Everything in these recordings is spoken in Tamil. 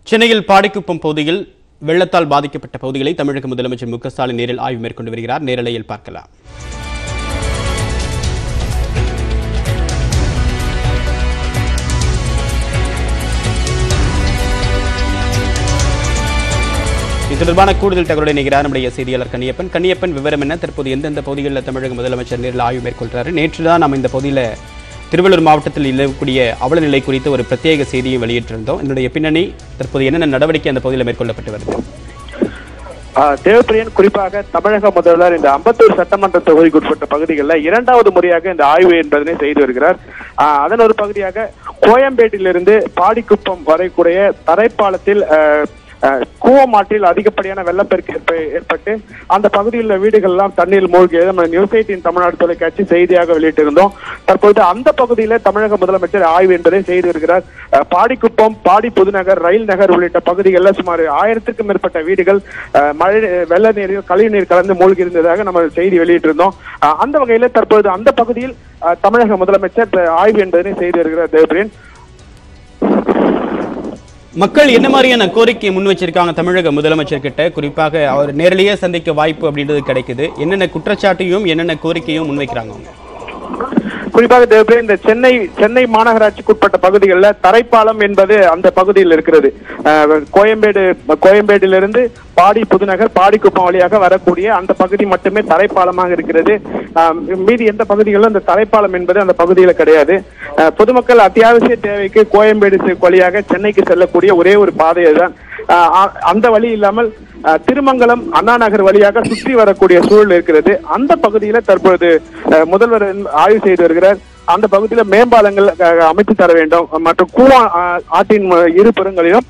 சென்னையில் பாடிக்குப்பம் பகுதியில் வெள்ளத்தால் பாதிக்கப்பட்ட பகுதிகளை தமிழக முதலமைச்சர் மு க ஸ்டாலின் நேரில் ஆய்வு மேற்கொண்டு வருகிறார் நேரலையில் பார்க்கலாம் இது தொடர்பான கூடுதல் தகவலை நிகழ்கிறார் நம்முடைய செய்தியாளர் கன்னியப்பன் கன்னியப்பன் விவரம் என்ன தற்போது எந்தெந்த பகுதிகளில் தமிழக முதலமைச்சர் நேரில் ஆய்வு மேற்கொள்கிறாரு நேற்று தான் நம்ம இந்த பகுதியில் திருவள்ளூர் மாவட்டத்தில் இருக்கக்கூடிய அவல நிலை குறித்து ஒரு பிரத்யேக செய்தியை வெளியிட்டிருந்தோம் இதனுடைய பின்னணி தற்போது என்னென்ன நடவடிக்கை அந்த பகுதியில் மேற்கொள்ளப்பட்டு வருது ஆஹ் தேவப்பிரியன் குறிப்பாக தமிழக முதல்வர் இந்த அம்பத்தூர் சட்டமன்ற தொகுதிக்கு உட்பட்ட பகுதிகளில் இரண்டாவது முறையாக இந்த ஆய்வு என்பதனை செய்து வருகிறார் ஆஹ் அதன் ஒரு பகுதியாக கோயம்பேட்டிலிருந்து பாடிக்குப்பம் வரைக்கூடிய தரைப்பாலத்தில் ஆஹ், ஆஹ், கூவமாட்டில் அதிகப்படியான வெள்ளப்பெருக்கு ஏற்ப- ஏற்பட்டு அந்த பகுதியில் உள்ள வீடுகள் எல்லாம் தண்ணீர் மூழ்கியது நம்ம நியூஸ் எயிட்டின் தமிழ்நாடு தொலைக்காட்சி செய்தியாக வெளியிட்டிருந்தோம் தற்போது அந்த பகுதியில தமிழக முதலமைச்சர் ஆய்வு என்பதை செய்து வருகிறார் அஹ், பாடிக்குப்பம் பாடி புதுநகர் ரயில் நகர் உள்ளிட்ட பகுதிகளில் சுமார் ஆயிரத்துக்கும் மேற்பட்ட வீடுகள் அஹ், மழை வெள்ள நீரில் கழிவுநீர் கலந்து மூழ்கி இருந்ததாக நம்ம செய்தி வெளியிட்டிருந்தோம் அஹ், அந்த வகையில தற்போது அந்த பகுதியில் அஹ், தமிழக முதலமைச்சர் அஹ், ஆய்வு என்பதனை செய்து வருகிறார் தேவபிரியன் மக்கள் என்ன மாதிரியான கோரிக்கையை முன் வச்சிருக்காங்க தமிழக முதலமைச்சர் கிட்ட குறிப்பாக அவர் நேரிலேயே சந்திக்க வாய்ப்பு அப்படின்றது கிடைக்குது என்னென்ன குற்றச்சாட்டையும் என்னென்ன கோரிக்கையும் முன்வைக்கிறாங்க அவங்க குறிப்பாக தேவபிரே இந்த சென்னை சென்னை மாநகராட்சிக்கு உட்பட்ட பகுதிகளில் தரைப்பாலம் என்பது அந்த பகுதியில் இருக்கிறது அஹ், கோயம்பேடு கோயம்பேடிலிருந்து பாடி புதுநகர் பாடிக்குப்பம் வழியாக வரக்கூடிய அந்த பகுதி மட்டுமே தரைப்பாலமாக இருக்கிறது அஹ், மீதி எந்த பகுதிகளிலும் அந்த தரைப்பாலம் என்பது அந்த பகுதியில் கிடையாது அஹ், பொதுமக்கள் அத்தியாவசிய தேவைக்கு கோயம்பேடு செ- வழியாக சென்னைக்கு செல்லக்கூடிய ஒரே ஒரு பாதை தான் அந்த வழி இல்லாமல் அஹ், திருமங்கலம் அண்ணா நகர் வழியாக சுற்றி வரக்கூடிய சூழல் இருக்கிறது அந்த பகுதியில தற்பொழுது அஹ், முதல்வர் ஆய்வு செய்து வருகிறார் அந்த பகுதியில மேம்பாலங்கள் அஹ், அமைத்து தர வேண்டும் மற்றும் கூவா அஹ், ஆற்றின் ம- இரு புறங்களிலும்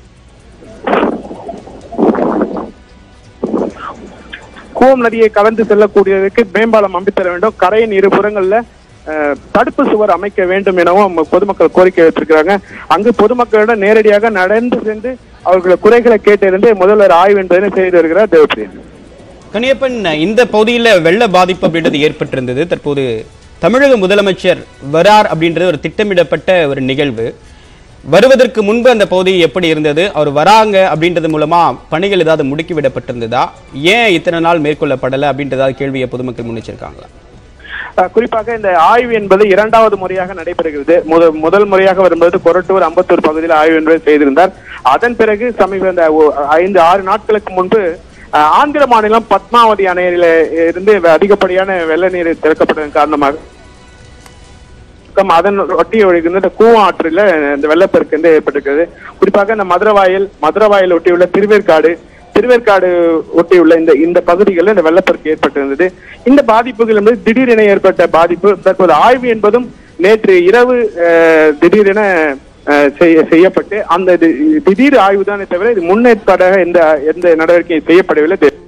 கூவம் நதியை கலந்து செல்லக்கூடியதற்கு மேம்பாலம் அமைத்து தர வேண்டும் கரையின் இரு புறங்கள்ல அஹ், தடுப்பு சுவர் அமைக்க வேண்டும் எனவும் பொதுமக்கள் கோரிக்கை வைத்திருக்கிறாங்க அங்கு பொதுமக்களிடம் நேரடியாக நடந்து சென்று அவர்கள் குறைகளை கேட்டறிந்து முதல்வர் ஆய்வு என்பதனை செய்து வருகிறார் தேவப்பிரியன் கனியப்பன் இந்த பகுதியில் வெள்ள பாதிப்பு அப்படின்றது ஏற்பட்டிருந்தது தற்போது தமிழக முதலமைச்சர் வரார் அப்படின்றது ஒரு திட்டமிடப்பட்ட ஒரு நிகழ்வு வருவதற்கு முன்பு அந்த பகுதி எப்படி இருந்தது அவர் வராங்க அப்படின்றது மூலமா பணிகள் ஏதாவது முடுக்கி விடப்பட்டிருந்ததா ஏன் இத்தனை நாள் மேற்கொள்ளப்படலை அப்படின்றதாவது கேள்வியை பொதுமக்கள் முன்னிச்சிருக்காங்களா அஹ் குறிப்பாக இந்த ஆய்வு என்பது இரண்டாவது முறையாக நடைபெறுகிறது முதல் முதல் முறையாக வரும்போது கொரட்டூர் அம்பத்தூர் பகுதியில் ஆய்வு என்பதை செய்திருந்தார் அதன் பிறகு சமீப இந்த ஒ- ஐந்து ஆறு நாட்களுக்கு முன்பு அஹ், ஆந்திர மாநிலம் பத்மாவதி அணையில இருந்து அதிகப்படியான வெள்ள நீர் திறக்கப்பட்டதன் காரணமாக பக்கம் அதன் ஒட்டி ஒழுகின்ற இந்த கூவம் ஆற்றில் இந்த வெள்ளப்பெருக்கு வந்து ஏற்பட்டிருக்கிறது குறிப்பாக இந்த மதுரவாயல் மதுரவாயல் ஒட்டியுள்ள திருவேற்காடு திருவேற்காடு ஒட்டியுள்ள இந்த இந்த பகுதிகளில் இந்த வெள்ளப்பெருக்கு ஏற்பட்டிருந்தது இந்த பாதிப்புகள் என்பது திடீரென ஏற்பட்ட பாதிப்பு தற்போது ஆய்வு என்பதும் நேற்று இரவு அஹ், திடீரென அஹ், செய்ய- செய்யப்பட்டு அந்த தி- திடீர் ஆய்வு தானே தவிர இது முன்னேற்பாடாக எந்த எந்த நடவடிக்கை செய்யப்படவில்லை